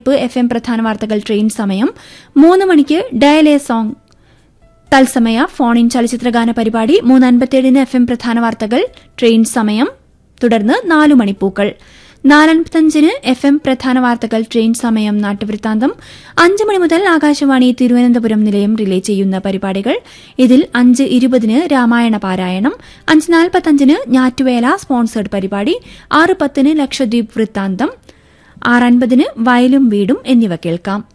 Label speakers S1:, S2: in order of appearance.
S1: F M പ്രധാന വാർത്തകൾ train സമയം മൂന്ന് മണിക്ക് ഡയലേ സോങ് തത്സമയ ഫോൺ ഇൻ ചലച്ചിത്രഗാന പരിപാടി മൂന്ന് അൻപത്തിയേഴിന് എഫ് എം പ്രധാന വാർത്തകൾ ട്രെയിൻ സമയം തുടർന്ന് നാലു മണിപ്പൂക്കൾ നാലൻപത്തഞ്ചിന് എഫ് എം പ്രധാന വാർത്തകൾ ട്രെയിൻ സമയം നാട്ടുവൃത്താന്തം അഞ്ച് മണി മുതൽ ആകാശവാണി തിരുവനന്തപുരം നിലയം റിലേ ചെയ്യുന്ന പരിപാടികൾ ഇതിൽ അഞ്ച് ഇരുപതിന് രാമായണ പാരായണം അഞ്ച് നാൽപ്പത്തഞ്ചിന് ഞാറ്റുവേല സ്പോൺസേഡ് പരിപാടി ആറ് പത്തിന് ലക്ഷദ്വീപ് വൃത്താന്തം ആറ് അൻപതിന് വയലും വീടും എന്നിവ കേൾക്കാം